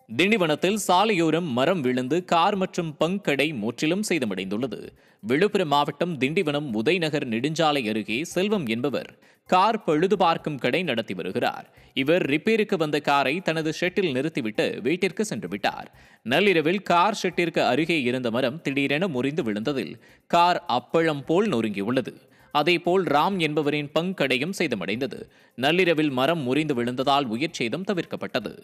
திண்டிவனத்தில் சாலையோரம் மரம் விழுந்து கார் மற்றும் பங்க் கடை முற்றிலும் சேதமடைந்துள்ளது விழுப்புரம் மாவட்டம் திண்டிவனம் உதய்நகர் நெடுஞ்சாலை அருகே செல்வம் என்பவர் கார் பழுது பார்க்கும் கடை நடத்தி வருகிறார் இவர் ரிப்பேருக்கு வந்த காரை தனது ஷெட்டில் நிறுத்திவிட்டு வீட்டிற்கு சென்று விட்டார் நள்ளிரவில் கார் ஷெட்டிற்கு அருகே இருந்த மரம் திடீரென முறிந்து விழுந்ததில் கார் அப்பழம் போல் நொறுங்கியுள்ளது அதேபோல் ராம் என்பவரின் பங்க் கடையும் சேதமடைந்தது நள்ளிரவில் மரம் முறிந்து விழுந்ததால் உயிர் சேதம் தவிர்க்கப்பட்டது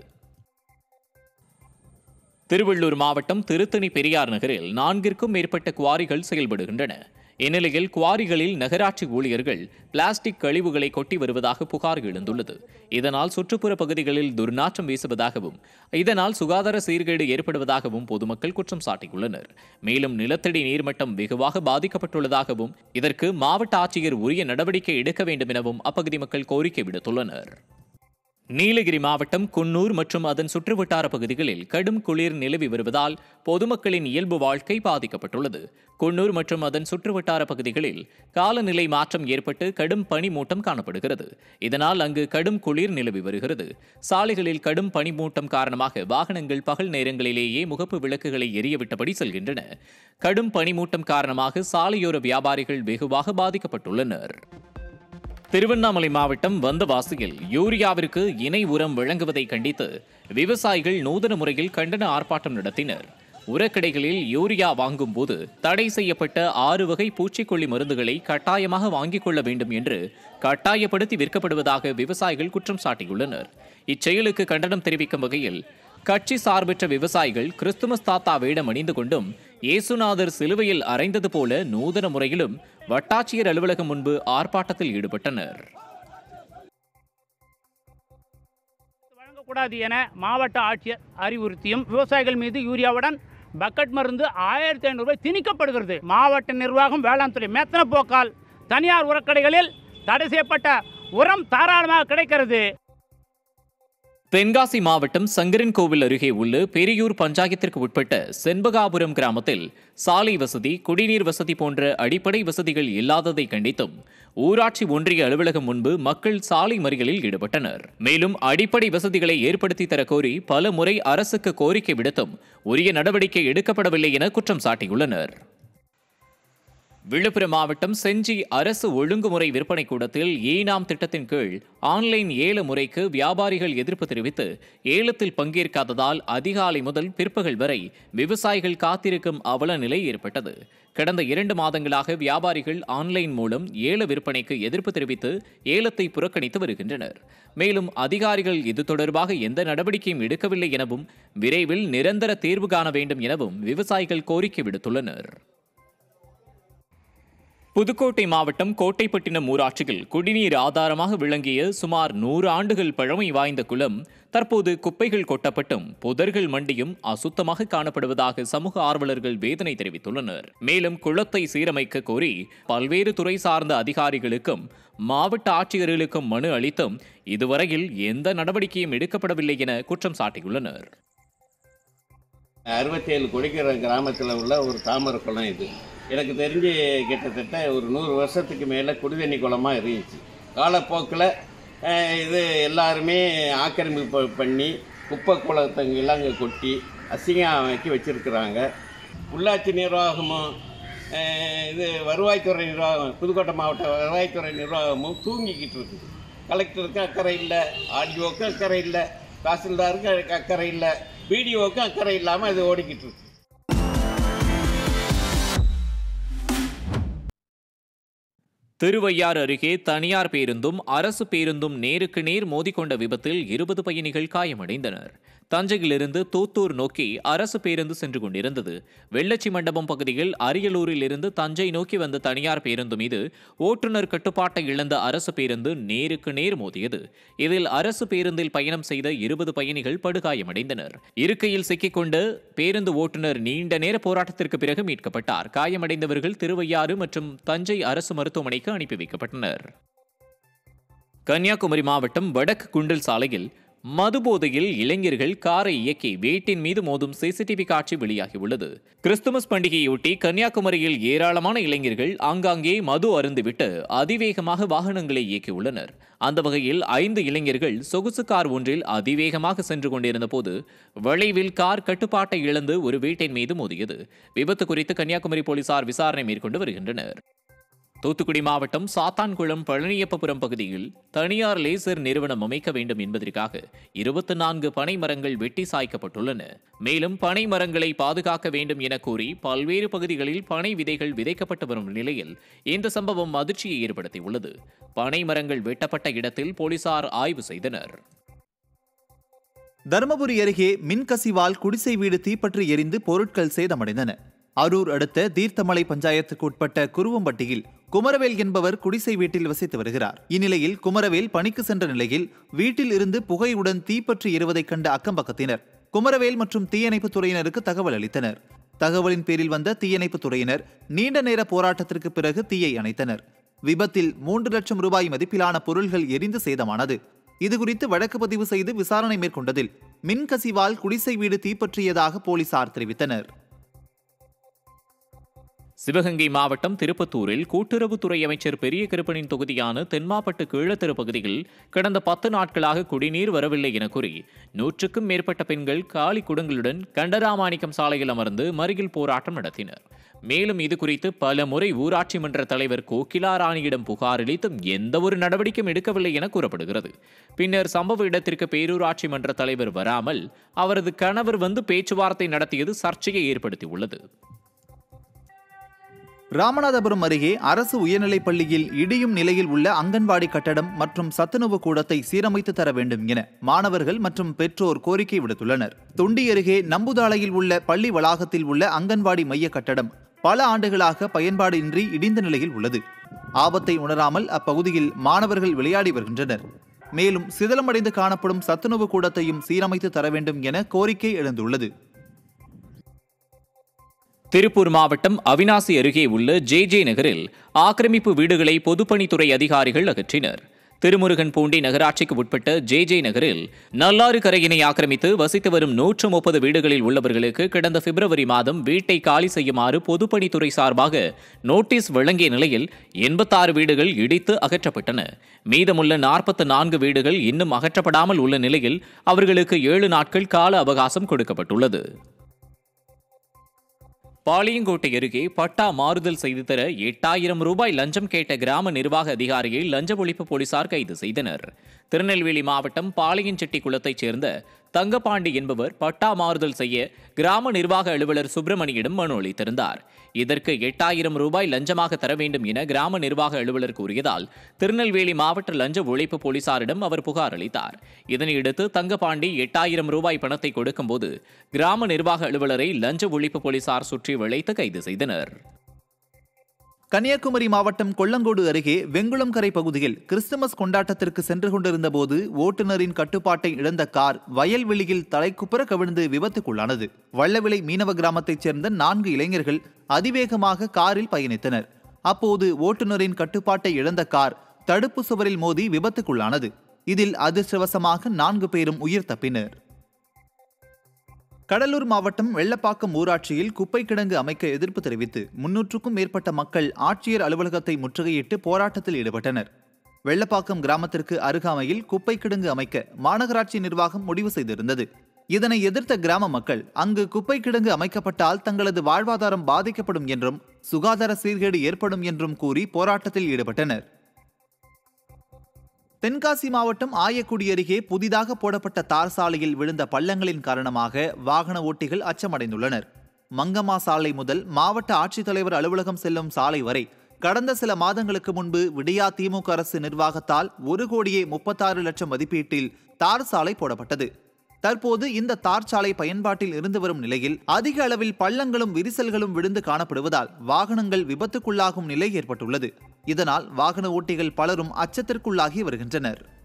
திருவள்ளூர் மாவட்டம் திருத்தணி பெரியார் நகரில் நான்கிற்கும் மேற்பட்ட குவாரிகள் செயல்படுகின்றன இந்நிலையில் குவாரிகளில் நகராட்சி ஊழியர்கள் பிளாஸ்டிக் கழிவுகளை கொட்டி வருவதாக புகார் எழுந்துள்ளது இதனால் சுற்றுப்புற பகுதிகளில் துர்நாற்றம் வீசுவதாகவும் இதனால் சுகாதார சீர்கேடு ஏற்படுவதாகவும் பொதுமக்கள் குற்றம் சாட்டியுள்ளனர் மேலும் நிலத்தடி நீர்மட்டம் வெகுவாக பாதிக்கப்பட்டுள்ளதாகவும் இதற்கு மாவட்ட ஆட்சியர் உரிய நடவடிக்கை எடுக்க வேண்டும் எனவும் அப்பகுதி மக்கள் கோரிக்கை விடுத்துள்ளனர் நீலகிரி மாவட்டம் குன்னூர் மற்றும் அதன் சுற்றுவட்டார பகுதிகளில் கடும் குளிர் நிலவி வருவதால் பொதுமக்களின் இயல்பு வாழ்க்கை பாதிக்கப்பட்டுள்ளது குன்னூர் மற்றும் அதன் சுற்றுவட்டார பகுதிகளில் காலநிலை மாற்றம் ஏற்பட்டு கடும் பனிமூட்டம் காணப்படுகிறது இதனால் அங்கு கடும் குளிர் நிலவி வருகிறது சாலைகளில் கடும் பனிமூட்டம் காரணமாக வாகனங்கள் பகல் நேரங்களிலேயே முகப்பு விளக்குகளை எரியவிட்டபடி செல்கின்றன கடும் பனிமூட்டம் காரணமாக சாலையோர வியாபாரிகள் வெகுவாக பாதிக்கப்பட்டுள்ளனர் திருவண்ணாமலை மாவட்டம் வந்தவாசியில் யூரியாவிற்கு இணை உரம் வழங்குவதை கண்டித்து விவசாயிகள் நூதன முறையில் கண்டன ஆர்ப்பாட்டம் நடத்தினர் உரக்கடைகளில் யூரியா வாங்கும் போது தடை செய்யப்பட்ட ஆறு வகை பூச்சிக்கொல்லி மருந்துகளை கட்டாயமாக வாங்கிக் கொள்ள வேண்டும் என்று கட்டாயப்படுத்தி விற்கப்படுவதாக விவசாயிகள் குற்றம் சாட்டியுள்ளனர் இச்செயலுக்கு கண்டனம் தெரிவிக்கும் வகையில் கட்சி சார்பற்ற விவசாயிகள் கிறிஸ்துமஸ் தாத்தா வேடம் அணிந்து கொண்டும் இயேசுநாதர் சிலுவையில் அறைந்தது போல நூதன முறையிலும் வட்டாட்சியர் அலுவலகம் முன்பு ஆர்ப்பாட்டத்தில் ஈடுபட்டனர் வழங்கக்கூடாது என மாவட்ட ஆட்சியர் அறிவுறுத்தியும் விவசாயிகள் மீது யூரியாவுடன் பக்கெட் மருந்து ஆயிரத்தி ஐநூறு ரூபாய் திணிக்கப்படுகிறது மாவட்ட நிர்வாகம் வேளாண் துறை மெத்தன போக்கால் தனியார் உரக்கடைகளில் தடை செய்யப்பட்ட உரம் தாராளமாக கிடைக்கிறது தென்காசி மாவட்டம் சங்கரன் கோவில் அருகே உள்ள பெரியூர் பஞ்சாயத்திற்கு உட்பட்ட செண்பகாபுரம் கிராமத்தில் சாலை வசதி குடிநீர் வசதி போன்ற அடிப்படை வசதிகள் இல்லாததை கண்டித்தும் ஊராட்சி ஒன்றிய அலுவலகம் முன்பு மக்கள் சாலை மறியலில் ஈடுபட்டனர் மேலும் அடிப்படை வசதிகளை ஏற்படுத்தி தர கோரி பல முறை அரசுக்கு கோரிக்கை விடுத்தும் உரிய நடவடிக்கை எடுக்கப்படவில்லை என குற்றம் சாட்டியுள்ளனர் விழுப்புரம் மாவட்டம் செஞ்சி அரசு ஒழுங்குமுறை விற்பனை கூடத்தில் ஈனாம் திட்டத்தின் கீழ் ஆன்லைன் ஏல முறைக்கு வியாபாரிகள் எதிர்ப்பு தெரிவித்து ஏலத்தில் பங்கேற்காததால் அதிகாலை முதல் பிற்பகல் வரை விவசாயிகள் காத்திருக்கும் அவல நிலை ஏற்பட்டது கடந்த இரண்டு மாதங்களாக வியாபாரிகள் ஆன்லைன் மூலம் ஏல விற்பனைக்கு எதிர்ப்பு தெரிவித்து ஏலத்தை புறக்கணித்து வருகின்றனர் மேலும் அதிகாரிகள் இது தொடர்பாக எந்த நடவடிக்கையும் எடுக்கவில்லை எனவும் விரைவில் நிரந்தர தீர்வு காண வேண்டும் எனவும் விவசாயிகள் கோரிக்கை விடுத்துள்ளனர் புதுக்கோட்டை மாவட்டம் கோட்டைப்பட்டினம் ஊராட்சியில் குடிநீர் ஆதாரமாக விளங்கிய சுமார் நூறு ஆண்டுகள் பழமை வாய்ந்த குளம் தற்போது குப்பைகள் கொட்டப்பட்டும் புதர்கள் மண்டியும் அசுத்தமாக காணப்படுவதாக சமூக ஆர்வலர்கள் வேதனை தெரிவித்துள்ளனர் மேலும் குளத்தை சீரமைக்க கோரி பல்வேறு துறை சார்ந்த அதிகாரிகளுக்கும் மாவட்ட ஆட்சியர்களுக்கும் மனு அளித்தும் இதுவரையில் எந்த நடவடிக்கையும் எடுக்கப்படவில்லை என குற்றம் சாட்டியுள்ளனர் அறுபத்தேழு கொடிக்கிற கிராமத்தில் உள்ள ஒரு தாமரை குளம் இது எனக்கு தெரிஞ்சு கிட்டத்தட்ட ஒரு நூறு வருஷத்துக்கு மேலே குடிதண்ணி குளமாக இருந்துச்சு காலப்போக்கில் அஹ், இது எல்லாருமே ஆக்கிரமிப்பு பண்ணி குப்பை குளத்தங்கெல்லாம் அங்கே கொட்டி அசிங்கமாக்கி வச்சுருக்குறாங்க உள்ளாட்சி நிர்வாகமும் அஹ், இது வருவாய்த்துறை நிர்வாகம் புதுக்கோட்டை மாவட்ட வருவாய்த்துறை நிர்வாகமும் தூங்கிக்கிட்டு இருக்குது கலெக்டருக்கு அக்கறை இல்லை ஆர்டிஓக்கு அக்கறை இல்லை தாசில்தாருக்கு அக்கறை இல்லை பிடிஓக்கு அக்கறை இல்லாமல் இது ஓடிக்கிட்டு இருக்கு திருவையாறு அருகே தனியார் பேருந்தும் அரசு பேருந்தும் நேருக்கு நேர் மோதிக்கொண்ட விபத்தில் இருபது பயணிகள் காயமடைந்தனர் தஞ்சையிலிருந்து தூத்தூர் நோக்கி அரசு பேருந்து சென்று கொண்டிருந்தது வெள்ளச்சி மண்டபம் பகுதியில் அரியலூரில் இருந்து தஞ்சை நோக்கி வந்த தனியார் பேருந்து மீது ஓட்டுநர் கட்டுப்பாட்டை இழந்த அரசு பேருந்து நேருக்கு நேர் மோதியது இதில் அரசு பேருந்தில் பயணம் செய்த இருபது பயணிகள் படுகாயமடைந்தனர் இருக்கையில் சிக்கிக்கொண்டு பேருந்து ஓட்டுநர் நீண்ட நேர போராட்டத்திற்கு பிறகு மீட்கப்பட்டார் காயமடைந்தவர்கள் திருவையாறு மற்றும் தஞ்சை அரசு மருத்துவமனைக்கு அனுப்பி வைக்கப்பட்டனர் கன்னியாகுமரி மாவட்டம் வடக்கு குண்டல் சாலையில் மதுபோதையில் இளைஞர்கள் காரை இயக்கி வீட்டின் மீது மோதும் சிசிடிவி காட்சி வெளியாகியுள்ளது கிறிஸ்துமஸ் பண்டிகையொட்டி கன்னியாகுமரியில் ஏராளமான இளைஞர்கள் ஆங்காங்கே மது அருந்துவிட்டு அதிவேகமாக வாகனங்களை இயக்கியுள்ளனர் அந்த வகையில் ஐந்து இளைஞர்கள் சொகுசு கார் ஒன்றில் அதிவேகமாக சென்று கொண்டிருந்த போது விளைவில் கார் கட்டுப்பாட்டை இழந்து ஒரு வீட்டின் மீது மோதியது விபத்து குறித்து கன்னியாகுமரி போலீசார் விசாரணை மேற்கொண்டு வருகின்றனர் தூத்துக்குடி மாவட்டம் சாத்தான்குளம் பழனியப்பபுரம் பகுதியில் தனியார் லேசர் நிறுவனம் அமைக்க வேண்டும் என்பதற்காக இருபத்தி நான்கு பனை மரங்கள் வெட்டி சாய்க்கப்பட்டுள்ளன மேலும் பனை மரங்களை பாதுகாக்க வேண்டும் என கூறி பல்வேறு பகுதிகளில் பனை விதைகள் விதைக்கப்பட்டு வரும் நிலையில் இந்த சம்பவம் அதிர்ச்சியை ஏற்படுத்தியுள்ளது பனை மரங்கள் வெட்டப்பட்ட இடத்தில் போலீசார் ஆய்வு செய்தனர் தருமபுரி அருகே மின்கசிவால் குடிசை வீடு தீப்பற்றி எரிந்து பொருட்கள் சேதமடைந்தன அரூர் அடுத்த தீர்த்தமலை பஞ்சாயத்துக்கு உட்பட்ட குருவம்பட்டியில் குமரவேல் என்பவர் குடிசை வீட்டில் வசித்து வருகிறார் இந்நிலையில் குமரவேல் பணிக்கு சென்ற நிலையில் வீட்டில் இருந்து புகையுடன் தீப்பற்றி எரிவதைக் கண்ட அக்கம்பக்கத்தினர் குமரவேல் மற்றும் தீயணைப்புத் துறையினருக்கு தகவல் அளித்தனர் தகவலின் பேரில் வந்த தீயணைப்புத் துறையினர் நீண்ட நேர போராட்டத்திற்கு பிறகு தீயை அணைத்தனர் விபத்தில் மூன்று லட்சம் ரூபாய் மதிப்பிலான பொருள்கள் எரிந்து சேதமானது இதுகுறித்து வழக்கு பதிவு செய்து விசாரணை மேற்கொண்டதில் மின்கசிவால் குடிசை வீடு தீப்பற்றியதாக போலீசார் தெரிவித்தனர் சிவகங்கை மாவட்டம் திருப்பத்தூரில் கூட்டுறவுத்துறை அமைச்சர் பெரிய கருப்பனின் தொகுதியான தென்மாப்பட்டு கீழத்தெரு பகுதியில் கடந்த பத்து நாட்களாக குடிநீர் வரவில்லை என கூறி நூற்றுக்கும் மேற்பட்ட பெண்கள் காலி குடங்களுடன் கண்டராமாணிக்கம் சாலையில் அமர்ந்து மறியல் போராட்டம் நடத்தினர் மேலும் இது குறித்து பல முறை ஊராட்சி மன்ற தலைவர் கோகிலா ராணியிடம் புகார் அளித்தும் எந்த ஒரு நடவடிக்கையும் எடுக்கவில்லை என கூறப்படுகிறது பின்னர் சம்பவ இடத்திற்கு பேரூராட்சி மன்ற தலைவர் வராமல் அவரது கணவர் வந்து பேச்சுவார்த்தை நடத்தியது சர்ச்சையை ஏற்படுத்தியுள்ளது ராமநாதபுரம் அருகே அரசு உயர்நிலைப் பள்ளியில் இடியும் நிலையில் உள்ள அங்கன்வாடி கட்டடம் மற்றும் சத்துணவு கூடத்தை சீரமைத்து தர வேண்டும் என மாணவர்கள் மற்றும் பெற்றோர் கோரிக்கை விடுத்துள்ளனர் தொண்டி அருகே நம்புதாளையில் உள்ள பள்ளி வளாகத்தில் உள்ள அங்கன்வாடி மைய கட்டடம் பல ஆண்டுகளாக பயன்பாடு இன்றி இடிந்த நிலையில் உள்ளது ஆபத்தை உணராமல் அப்பகுதியில் மாணவர்கள் விளையாடி வருகின்றனர் மேலும் சிதலமடைந்து காணப்படும் சத்துணவு கூடத்தையும் சீரமைத்து தர வேண்டும் என கோரிக்கை எழுந்துள்ளது திருப்பூர் மாவட்டம் அவினாசி அருகே உள்ள ஜே ஜே நகரில் ஆக்கிரமிப்பு வீடுகளை பொதுப்பணித்துறை அதிகாரிகள் அகற்றினர் திருமுருகன் பூண்டி நகராட்சிக்கு உட்பட்ட ஜே ஜே நகரில் நல்லாறு கரையினை ஆக்கிரமித்து வசித்து வரும் நூற்று முப்பது வீடுகளில் உள்ளவர்களுக்கு கடந்த பிப்ரவரி மாதம் வீட்டை காலி செய்யுமாறு பொதுப்பணித்துறை சார்பாக நோட்டீஸ் வழங்கிய நிலையில் எண்பத்தாறு வீடுகள் இடித்து அகற்றப்பட்டன மீதமுள்ள நாற்பத்து நான்கு வீடுகள் இன்னும் அகற்றப்படாமல் உள்ள நிலையில் அவர்களுக்கு ஏழு நாட்கள் கால அவகாசம் கொடுக்கப்பட்டுள்ளது பாளையங்கோட்டை அருகே பட்டா மாறுதல் செய்து தர எட்டாயிரம் ரூபாய் லஞ்சம் கேட்ட கிராம நிர்வாக அதிகாரியை லஞ்ச ஒழிப்பு போலீசார் கைது செய்தனர் திருநெல்வேலி மாவட்டம் பாளையஞ்செட்டிக்குளத்தைச் சேர்ந்த தங்கபாண்டி என்பவர் பட்டா மாறுதல் செய்ய கிராம நிர்வாக அலுவலர் சுப்பிரமணியிடம் மனு அளித்திருந்தார் இதற்கு எட்டாயிரம் ரூபாய் லஞ்சமாக தர வேண்டும் என கிராம நிர்வாக அலுவலர் கூறியதால் திருநெல்வேலி மாவட்ட லஞ்ச ஒழிப்பு போலீசாரிடம் அவர் புகார் அளித்தார் இதனையடுத்து தங்கபாண்டி எட்டாயிரம் ரூபாய் பணத்தை கொடுக்கும்போது கிராம நிர்வாக அலுவலரை லஞ்ச ஒழிப்பு போலீசார் சுற்றி வளைத்து கைது செய்தனர் கன்னியாகுமரி மாவட்டம் கொல்லங்கோடு அருகே வெங்குளம்கரை பகுதியில் கிறிஸ்துமஸ் கொண்டாட்டத்திற்கு சென்று கொண்டிருந்த போது ஓட்டுநரின் கட்டுப்பாட்டை இழந்த கார் வயல்வெளியில் தலைக்குப்புற கவிழ்ந்து விபத்துக்குள்ளானது வள்ளவிளை மீனவ கிராமத்தைச் சேர்ந்த நான்கு இளைஞர்கள் அதிவேகமாக காரில் பயணித்தனர் அப்போது ஓட்டுநரின் கட்டுப்பாட்டை இழந்த கார் தடுப்பு சுவரில் மோதி விபத்துக்குள்ளானது இதில் அதிர்ஷ்டவசமாக நான்கு பேரும் உயிர் தப்பினர் கடலூர் மாவட்டம் வெள்ளப்பாக்கம் ஊராட்சியில் குப்பை கிடங்கு அமைக்க எதிர்ப்பு தெரிவித்து முன்னூற்றுக்கும் மேற்பட்ட மக்கள் ஆட்சியர் அலுவலகத்தை முற்றுகையிட்டு போராட்டத்தில் ஈடுபட்டனர் வெள்ளப்பாக்கம் கிராமத்திற்கு அருகாமையில் குப்பை கிடங்கு அமைக்க மாநகராட்சி நிர்வாகம் முடிவு செய்திருந்தது இதனை எதிர்த்த கிராம மக்கள் அங்கு குப்பை கிடங்கு அமைக்கப்பட்டால் தங்களது வாழ்வாதாரம் பாதிக்கப்படும் என்றும் சுகாதார சீர்கேடு ஏற்படும் என்றும் கூறி போராட்டத்தில் ஈடுபட்டனர் தென்காசி மாவட்டம் ஆயக்குடி அருகே புதிதாக போடப்பட்ட தார் சாலையில் விழுந்த பள்ளங்களின் காரணமாக வாகன ஓட்டிகள் அச்சமடைந்துள்ளனர் மங்கம்மா சாலை முதல் மாவட்ட ஆட்சித்தலைவர் அலுவலகம் செல்லும் சாலை வரை கடந்த சில மாதங்களுக்கு முன்பு விடியா திமுக அரசு நிர்வாகத்தால் ஒரு கோடியே முப்பத்தாறு லட்சம் மதிப்பீட்டில் தார் சாலை போடப்பட்டது தற்போது இந்த தார் சாலை பயன்பாட்டில் இருந்து வரும் நிலையில் அதிக அளவில் பள்ளங்களும் விரிசல்களும் விழுந்து காணப்படுவதால் வாகனங்கள் விபத்துக்குள்ளாகும் நிலை ஏற்பட்டுள்ளது இதனால் வாகன ஓட்டிகள் பலரும் அச்சத்திற்குள்ளாகி வருகின்றனர்